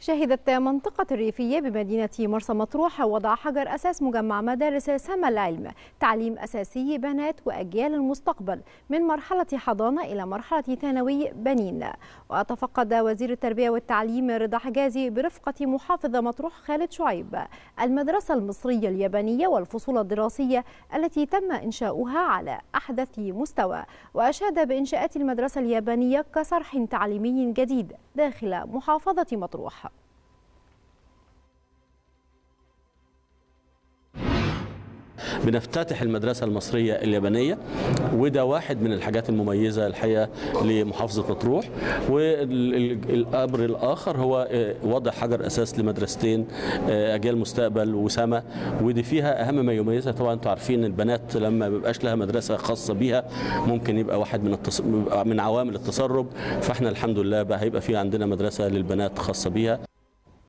شهدت منطقة الريفية بمدينة مرسى مطروح وضع حجر أساس مجمع مدارس سما العلم تعليم أساسي بنات وأجيال المستقبل من مرحلة حضانة إلى مرحلة ثانوي بنين وتفقد وزير التربية والتعليم رضا حجازي برفقة محافظ مطروح خالد شعيب المدرسة المصرية اليابانية والفصول الدراسية التي تم إنشاؤها على أحدث مستوى وأشاد بإنشاءات المدرسة اليابانية كصرح تعليمي جديد داخل محافظة مطروح بنفتتح المدرسة المصرية اليابانية وده واحد من الحاجات المميزة الحقيقة لمحافظة مطروح والأمر الآخر هو وضع حجر أساس لمدرستين أجيال مستقبل وسما ودي فيها أهم ما يميزها طبعا أنتم عارفين البنات لما ما بيبقاش لها مدرسة خاصة بيها ممكن يبقى واحد من التص... من عوامل التسرب فاحنا الحمد لله بقى هيبقى في عندنا مدرسة للبنات خاصة بيها